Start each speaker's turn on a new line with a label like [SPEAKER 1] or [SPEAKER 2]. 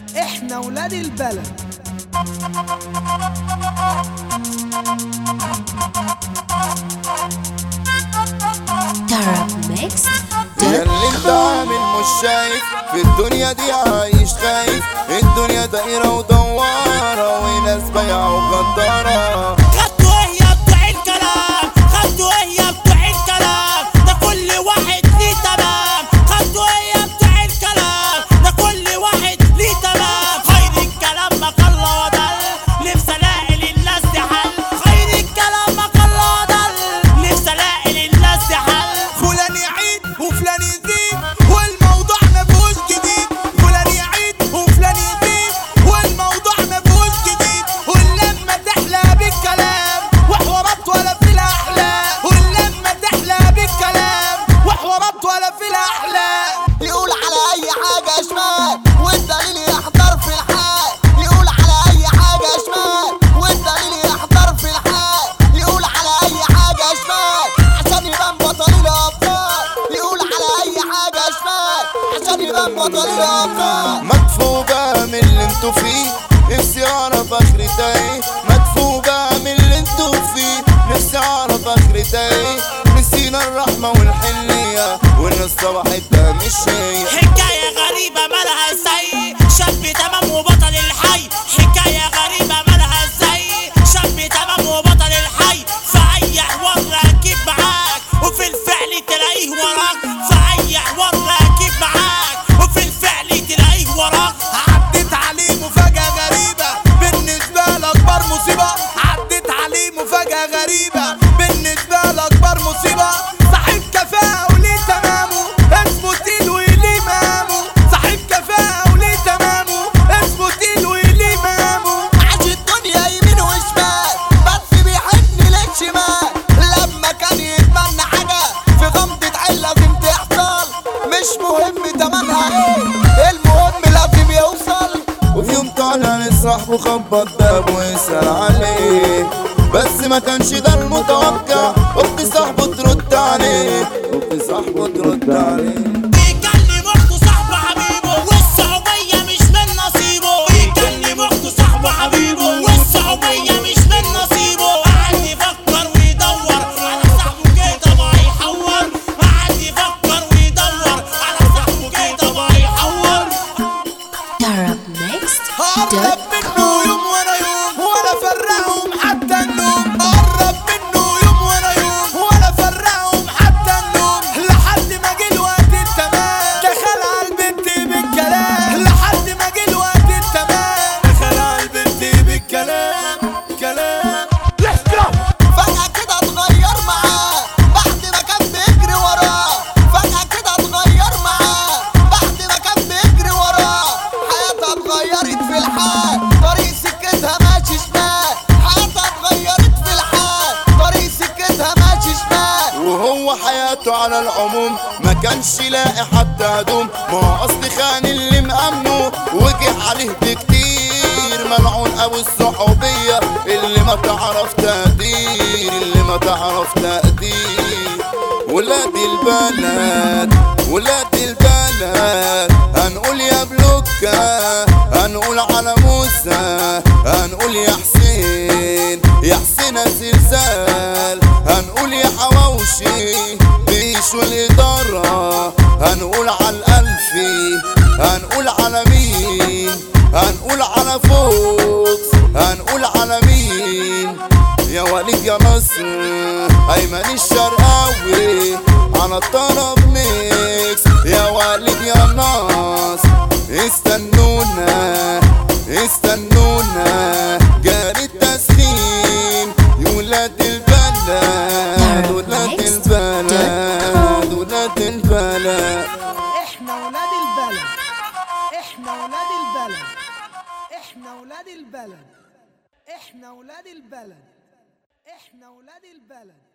[SPEAKER 1] احنا ولاد البلد
[SPEAKER 2] Tarab Mix
[SPEAKER 3] يا اللي انت عامل مش شايف في الدنيا دي عايش خايف الدنيا دايرة ودوارة وناس بايعة وغدارة
[SPEAKER 4] خدتوا ايه يا بتوع الكلام خدتوا ايه يا بتوع الكلام ده كل واحد ليه تمام خدتوا ايه يا بتوع الكلام ده كل واحد ليه تمام خير الكلام ما قل ودل نفسي الاقي للناس دي حل خير الكلام ما قل ودل نفسي الاقي للناس دي حل
[SPEAKER 1] فلان يعيد وفلان يزيد والموضوع ما فيهوش جديد فلان يعيد وفلان يزيد والموضوع ما فيهوش جديد واللمة تحلى بالكلام وحوارات ولا في الاحلام واللمة تحلى بالكلام وحوارات ولا في الاحلام
[SPEAKER 3] يقول على اي حاجة شمال والدليل يحضر في الحال يقول على اي حاجة شمال والدليل يحضر في الحال يقول على اي حاجة شمال عشان يبان بطل الابطال يقول على اي حاجة شمال عشان يبان بطل الابطال مدفوبة من اللي انتوا فيه نفسي اعرف اخرتها ايه مدفوبة من اللي انتوا فيه نفسي اعرف اخرتها ايه نسينا الرحمة والحنية والناس صبحت ده مش هي
[SPEAKER 4] حكاية غريبة مالها زي شاب تمام وبطل الحي حكاية غريبة مالها زي شاب تمام وبطل الحي في أي حوار راكب معاك وفي الفعل تلاقيه وراك في أي حوار راكب معاك وفي الفعل تلاقيه وراك
[SPEAKER 1] عدت عليه مفاجأة غريبة بالنسبة لأكبر مصيبة عدت عليه مفاجأة غريبة بالنسبة لأكبر مصيبة صاحب كفاءة وليه تمامه اسمه تيل وليه مامه صاحب كفاءة وليه تمامه اسمه تيل وليه مامه
[SPEAKER 3] عاش الدنيا يمين وشمال بس بيحن للشمال لما كان يتمنى حاجة في غمضة عين لازم تحصل مش مهم تمنها ايه المهم لازم يوصل وفي يوم طالع لصاحبه خبط بابه ويسأل عليه بس ما كانش ده المتوقع اخت صاحبه ترد عليه اخت صاحبه ترد عليه
[SPEAKER 4] بيكلم اخته صاحبه حبيبه والصحوبيه مش من نصيبه بيكلم اخته صاحبه حبيبه والصحوبيه مش من نصيبه قعد يفكر ويدور على صاحبه كده ما يحور قعد يفكر ويدور على صاحبه كده ما يحور
[SPEAKER 2] Tarab Mix
[SPEAKER 1] قرب منه يوم ورا يوم ولا فرقهم حتى النوم قرب منه يوم ورا يوم ولا فرقهم حتى النوم لحد ما جه الوقت التمام دخل على البنت بالكلام لحد ما جه الوقت التمام دخل على البنت بالكلام كلام
[SPEAKER 3] فجأة كده اتغير معاه بعد ما كان بيجري وراه فجأة كده اتغير معاه بعد ما كان بيجري وراه حياتها اتغيرت في الحال طريق سكتها ماشي شمال حياتها اتغيرت في الحال طريق سكتها ماشي شمال وهو حياته على العموم ما كانش لاقي حتى هدوم ما هو اصل خان اللي مأمنه وجه عليه بكتير ملعون ابو الصحوبية اللي ما تعرف تقدير اللي ما تعرف تقدير ولاد البلد ولاد البلد هنقول يا بلوكا هنقول على موسى هنقول يا حسين يا حسين زلزال هنقول يا حواوشي بيشوا الإدارة هنقول على الألفي هنقول على مين هنقول على فوكس هنقول على مين يا وليد يا نصر ايمن الشرقاوي على الطرب ميكس يا وليد يا نصر استنونا استنونا جاري التسخين يا ولاد البلد ولاد البلد ولاد البلد
[SPEAKER 1] احنا ولاد البلد احنا ولاد البلد احنا ولاد البلد احنا ولاد البلد احنا ولاد البلد